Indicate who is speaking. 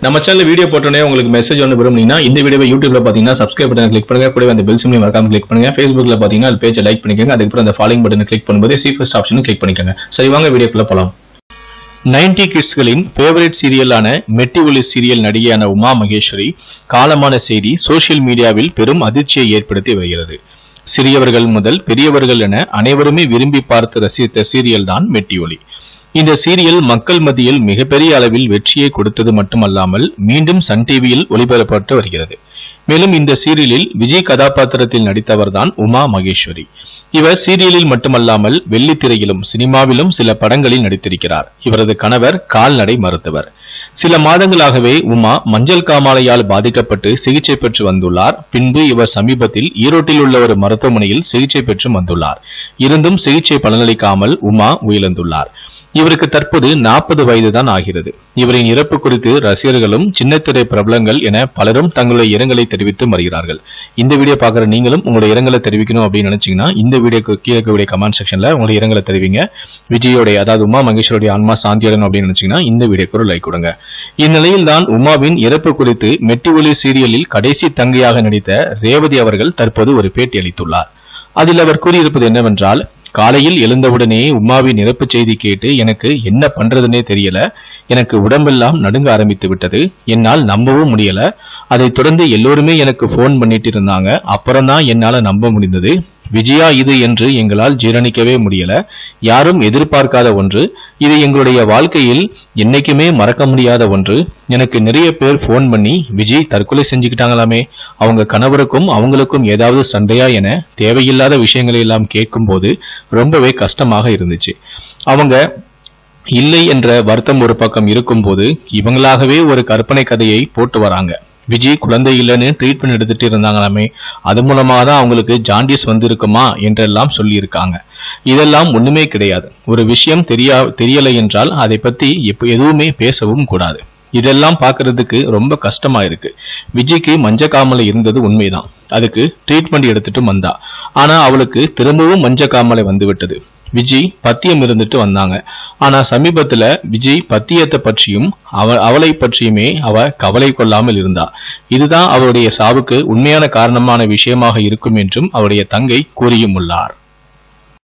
Speaker 1: நம்ம channel video போட்டோன்னே உங்களுக்கு மெசேஜ் ஒன்று விரும்புனீங்கன்னா இந்த வீடியோவை யூடியூப்ல பார்த்தீங்கன்னா சப்ஸ்கிரைப் பட்டன் கிளிக் பண்ணுங்க கூடவே அந்த பெல் சிம்லையும் மறக்காம கிளிக் பண்ணுங்க ஃபேஸ்புக்ல பார்த்தீங்கன்னா அது பேஜை லைக் பண்ணிக்கோங்க அதுக்கப்புறம் அந்த ஃபாலோயிங் பட்டனை கிளிக் பண்ணும்போது சி ஃபர்ஸ்ட் ஆப்ஷனும் கிளிக் பண்ணிக்கோங்க சரி வாங்க வீடியோக்குள்ள போலாம் நைன்டி கிட்ஸ்களின் ஃபேவரட் சீரியலான மெட்டி ஒலி சீரியல் நடிகையான உமா மகேஸ்வரி காலமான செய்தி சோஷியல் மீடியாவில் பெரும் அதிர்ச்சியை ஏற்படுத்தி வருகிறது சிறியவர்கள் முதல் பெரியவர்கள் என அனைவருமே விரும்பி பார்த்து ரசித்த சீரியல் தான் மெட்டி ஒலி இந்த சீரியல் மக்கள் மத்தியில் மிகப்பெரிய அளவில் வெற்றியை கொடுத்தது மட்டுமல்லாமல் மீண்டும் சன் டிவியில் ஒளிபரப்பட்டு வருகிறது மேலும் இந்த சீரியலில் விஜய் கதாபாத்திரத்தில் நடித்தவர்தான் உமா மகேஸ்வரி இவர் சீரியலில் மட்டுமல்லாமல் வெள்ளித்திரையிலும் சினிமாவிலும் சில படங்களில் நடித்திருக்கிறார் இவரது கணவர் கால்நடை மருத்துவர் சில மாதங்களாகவே உமா மஞ்சள் காமாலையால் பாதிக்கப்பட்டு சிகிச்சை பெற்று வந்துள்ளார் பின்பு இவர் சமீபத்தில் ஈரோட்டில் உள்ள ஒரு மருத்துவமனையில் சிகிச்சை பெற்று வந்துள்ளார் இருந்தும் சிகிச்சை பலனளிக்காமல் உமா உயிரிழந்துள்ளார் இவருக்கு தற்போது நாற்பது வயதுதான் ஆகிறது இவரின் இறப்பு குறித்து ரசிகர்களும் சின்னத்திரை பிரபலங்கள் என பலரும் தங்களுடைய இரங்கலை தெரிவித்து வருகிறார்கள் இந்த வீடியோ பார்க்குற நீங்களும் உங்களுடைய இரங்கலை தெரிவிக்கணும் அப்படின்னு நினைச்சீங்கன்னா இந்த வீடியோக்கு கீழே இருக்கக்கூடிய கமெண்ட் செக்ஷன்ல உங்களுடைய இரங்கலை தெரிவிங்க விஜயோடைய அதாவது உமா மகேஸ்வருடைய ஆன்மா சாந்தியடன் அப்படின்னு நினைச்சீங்கன்னா இந்த வீடியோக்கு ஒரு லைக் கொடுங்க இந்நிலையில் தான் உமாவின் இறப்பு குறித்து மெட்டி ஒலி சீரியலில் கடைசி தங்கையாக நடித்த ரேவதி அவர்கள் தற்போது ஒரு பேட்டி அளித்துள்ளார் அதில் அவர் கூறியிருப்பது என்னவென்றால் காலையில் எழுந்தவுடனே உமாவின் இறப்பு செய்தி கேட்டு எனக்கு என்ன பண்றதுனே தெரியல எனக்கு உடம்பெல்லாம் நடுங்க ஆரம்பித்து விட்டது என்னால் நம்பவும் முடியல அதைத் தொடர்ந்து எல்லோருமே எனக்கு ஃபோன் பண்ணிட்டு இருந்தாங்க அப்புறம் தான் என்னால நம்ப முடிந்தது விஜயா இது என்று எங்களால் ஜீரணிக்கவே முடியல யாரும் எதிர்பார்க்காத ஒன்று இது எங்களுடைய வாழ்க்கையில் என்னைக்குமே மறக்க முடியாத ஒன்று எனக்கு நிறைய பேர் ஃபோன் பண்ணி விஜய் தற்கொலை செஞ்சுக்கிட்டாங்களாமே அவங்க கணவருக்கும் அவங்களுக்கும் ஏதாவது சண்டையா என தேவையில்லாத விஷயங்களை எல்லாம் கேட்கும்போது ரொம்பவே கஷ்டமாக இருந்துச்சு அவங்க இல்லை என்ற வருத்தம் ஒரு பக்கம் இருக்கும்போது இவங்களாகவே ஒரு கற்பனை கதையை போட்டு வராங்க விஜய் குழந்தை இல்லைன்னு ட்ரீட்மெண்ட் எடுத்துட்டு இருந்தாங்களாமே அது மூலமா தான் அவங்களுக்கு ஜாண்டிஸ் வந்திருக்குமா என்றெல்லாம் சொல்லியிருக்காங்க இதெல்லாம் ஒண்ணுமே கிடையாது ஒரு விஷயம் தெரியா தெரியலை என்றால் அதை பத்தி எப்ப எதுவுமே பேசவும் கூடாது இதெல்லாம் பார்க்கிறதுக்கு ரொம்ப கஷ்டமா இருக்கு விஜய்க்கு மஞ்சக்காமலை இருந்தது உண்மைதான் அதுக்கு ட்ரீட்மெண்ட் எடுத்துட்டு வந்தா ஆனா அவளுக்கு திரும்பவும் மஞ்சக்காமலை வந்து விட்டது விஜய் பத்தியம் இருந்துட்டு வந்தாங்க ஆனா சமீபத்துல விஜய் பத்தியத்தை பற்றியும் அவ அவளை பற்றியுமே அவ கவலை கொள்ளாமல் இருந்தா இதுதான் அவருடைய சாவுக்கு உண்மையான காரணமான விஷயமாக இருக்கும் என்றும் அவருடைய தங்கை கூறியும் உள்ளார்